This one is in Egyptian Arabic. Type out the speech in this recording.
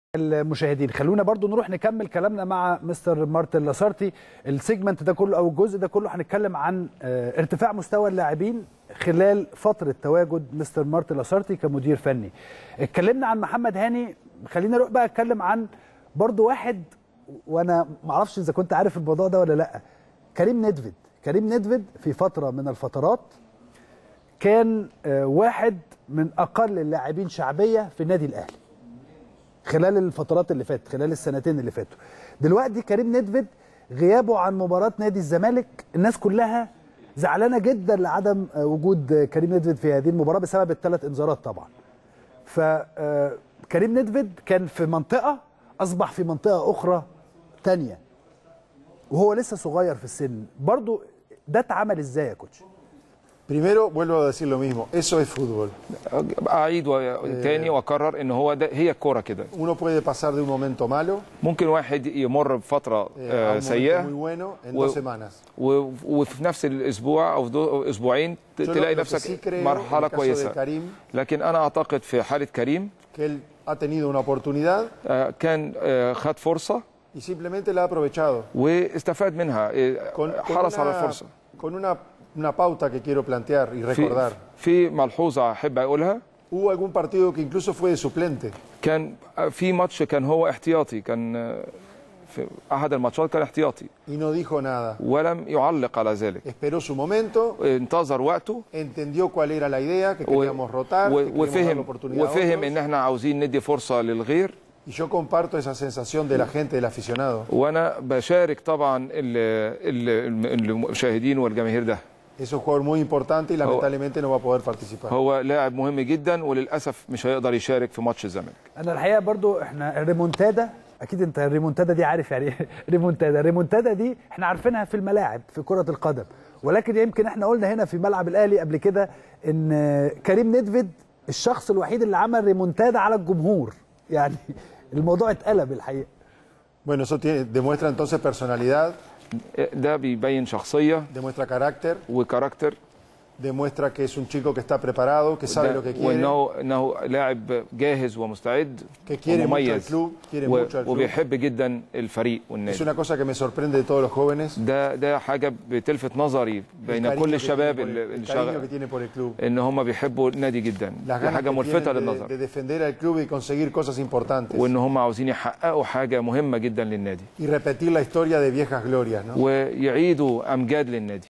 المشاهدين خلونا برضو نروح نكمل كلامنا مع مستر مارتن لاسارتي السيجمنت ده كله او الجزء ده كله هنتكلم عن آه، ارتفاع مستوى اللاعبين خلال فتره تواجد مستر مارتن لاسارتي كمدير فني اتكلمنا عن محمد هاني خلينا نروح بقى اتكلم عن برضو واحد وانا ما اعرفش اذا كنت عارف الموضوع ده ولا لا كريم ندفد كريم ندفد في فتره من الفترات كان آه، واحد من اقل اللاعبين شعبيه في النادي الاهلي خلال الفترات اللي فاتت خلال السنتين اللي فاتوا دلوقتي كريم ندفد غيابه عن مباراة نادي الزمالك الناس كلها زعلانة جدا لعدم آه، وجود آه، كريم ندفد في هذه المباراة بسبب الثلاث انذارات طبعا فكريم ندفد كان في منطقة أصبح في منطقة أخرى تانية وهو لسه صغير في السن برضو ده اتعمل ازاي يا كوتش Primero, vuelvo a decir lo mismo, eso es fútbol. اعيد و- تاني واكرر ان هو ده هي الكوره كده Uno puede pasar de un momento malo ممكن واحد يمر بفتره eh, a آه، un momento muy سيئه bueno en و- dos semanas. و- وفي نفس الاسبوع او في دو- اسبوعين ت- Yo lo- تلاقي lo que sí نفسك creo, en مرحله el caso de كويسه Karim, لكن انا اعتقد في حاله كريم que él ha tenido una oportunidad آه، كان آه، خد فرصه y simplemente la ha aprovechado. واستفاد منها آه، Con, con حرص على una, الفرصه con una, una pauta que quiero plantear y في, recordar. في ملحوظه احب اقولها Hubo algún partido que incluso fue de suplente. كان في ماتش كان هو احتياطي كان آه، في احد الماتشات كان احتياطي y no dijo nada. ولم يعلق على ذلك Esperó su momento, انتظر وقته entendió cuál era la idea, que و- queríamos rotar, و- que queríamos dar la وفهم oportunidad a وفهم otros. ان احنا عاوزين ندي فرصه للغير Y yo comparto esa sensación de la gente, del aficionado. وانا بشارك طبعا ال- ال- المشاهدين والجماهير ده Es un jugador muy importante y lamentablemente no va a poder participar. هو لاعب مهم جدا وللاسف مش هيقدر يشارك في ماتش الزمالك انا الحقيقه برضو احنا الريمونتادا اكيد انت الريمونتادا دي عارف يعني ايه ريمونتادا الريمونتادا دي احنا عارفينها في الملاعب في كره القدم ولكن يمكن احنا قلنا هنا في ملعب الاهلي قبل كده ان كريم ندفد الشخص الوحيد اللي عمل ريمونتادا على الجمهور يعني الموضوع اتقلب الحقيقه Bueno, eso tiene- demuestra entonces personalidad, ده بيبين شخصيه demuestra carácter, وكاركتر demuestra que es un chico que está preparado, que sabe lo que quiere, وانه انه لاعب جاهز ومستعد que quiere mucho al ومميز club, quiere و- mucho al club. وبيحب جدا الفريق Es والنادي una cosa que me sorprende de todos los jóvenes. ده ده حاجه بتلفت نظري el بين cariño كل que الشباب tiene por اللي el- اللي el cariño شغال que tiene por el club. ان هم بيحبوا النادي جدا Las دي ganas حاجه que ملفته tienen de, للنظر de defender al club y conseguir cosas importantes. وان هم عاوزين يحققوا حاجه مهمه جدا للنادي Y repetir la historia de viejas glorias, ¿no? ويعيدوا امجاد للنادي